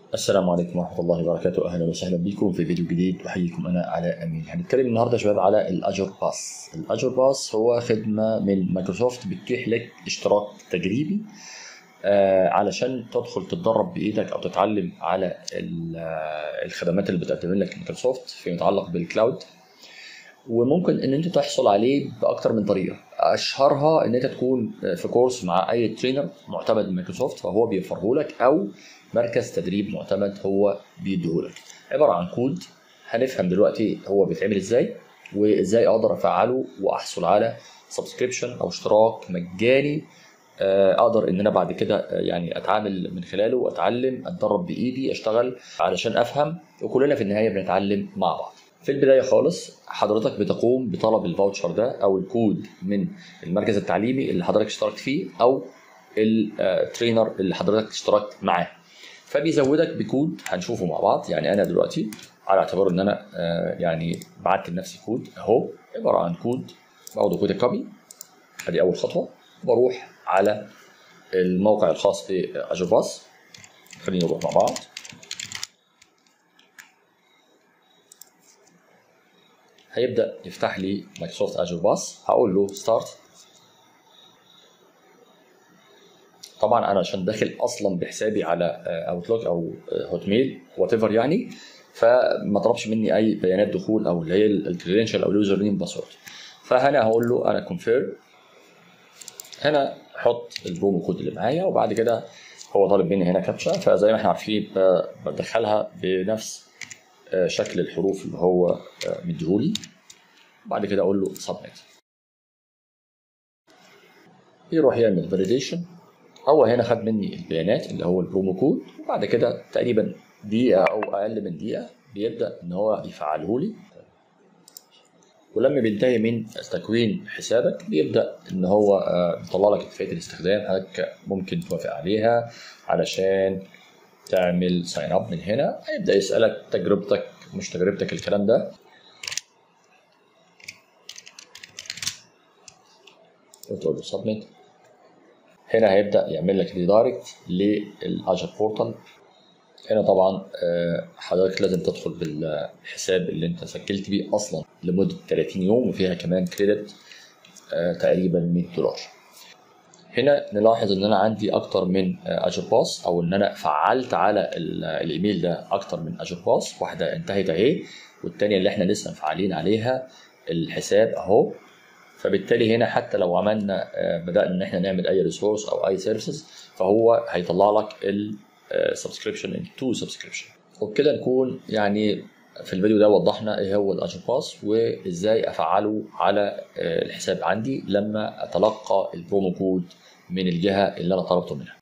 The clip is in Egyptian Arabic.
السلام عليكم ورحمة الله وبركاته أهلا وسهلا بكم في فيديو جديد أحييكم أنا علاء أمين هنتكلم النهاردة يا شباب على الأجر باس الأجر باس هو خدمة من مايكروسوفت بتتيح لك اشتراك تجريبي آه علشان تدخل تتدرب بإيدك أو تتعلم على ال- آه، الخدمات اللي بتقدم لك مايكروسوفت فيما يتعلق بالكلاود وممكن ان انت تحصل عليه باكتر من طريقه اشهرها ان انت تكون في كورس مع اي ترينر معتمد من مايكروسوفت فهو بيوفره لك او مركز تدريب معتمد هو بيديهولك عباره عن كود هنفهم دلوقتي هو بيتعمل ازاي وازاي اقدر افعله واحصل على سبسكريبشن او اشتراك مجاني آه، اقدر ان انا بعد كده آه، يعني اتعامل من خلاله واتعلم اتدرب بايدي اشتغل علشان افهم وكلنا في النهايه بنتعلم مع بعض في البدايه خالص حضرتك بتقوم بطلب الفاوتشر ده او الكود من المركز التعليمي اللي حضرتك اشتركت فيه او الترينر اللي حضرتك اشتركت معاه فبيزودك بكود هنشوفه مع بعض يعني انا دلوقتي على اعتبار ان انا آه، يعني بعت لنفسي كود اهو عباره عن كود باخده كود كوبي ادي اول خطوه بروح على الموقع الخاص باجر باس خلينا نروح مع بعض هيبدا يفتح لي مايكروسوفت اجر باس هقول له ستارت طبعا انا عشان داخل اصلا بحسابي على اوتلوك او هوت ميل وات ايفر يعني فما طلبش مني اي بيانات دخول او اللي هي الكريدنشال او اليوزر نيم باسورد فهنا هقول له انا كونفيرم هنا احط البرومو كود اللي معايا وبعد كده هو طالب مني هنا كابتشا فزي ما احنا عارفين ب- بدخلها بنفس آه، شكل الحروف اللي هو آه، مديهولي بعد كده اقول له سبميت يروح يعمل فاليديشن هو هنا خد مني البيانات اللي هو البرومو كود وبعد كده تقريبا دقيقة أو أقل من دقيقة بيبدأ إن هو يفعله لي ولما بينتهي من تكوين حسابك بيبدأ إن هو آه، يطلع لك اتفاقية الاستخدام حضرتك ممكن توافق عليها علشان تعمل ساين اب من هنا هيبدأ يسألك تجربتك مش تجربتك الكلام ده وتقول له سبميت هنا هيبدا يعمل لك ريدايركت للاجر بورتال هنا طبعا آه، حضرتك لازم تدخل بالحساب اللي انت سجلت بيه اصلا لمده 30 يوم وفيها كمان كريدت آه، تقريبا 100 دولار هنا نلاحظ ان انا عندي اكتر من اجر باس او ان انا فعلت على ال- الايميل ده اكتر من اجر باس واحده انتهت اهي والتانيه اللي احنا لسه مفعلين عليها الحساب اهو فبالتالي هنا حتى لو عملنا آه، بدأنا ان احنا نعمل اي ريسورس او اي سيرفيسز فهو هيطلع لك السبسكريبشن ان تو سبسكريبشن وبكده نكون يعني في الفيديو ده وضحنا ايه هو الاجر باس وازاي افعله على آه، الحساب عندي لما اتلقى البرومو كود من الجهه اللي انا طلبته منها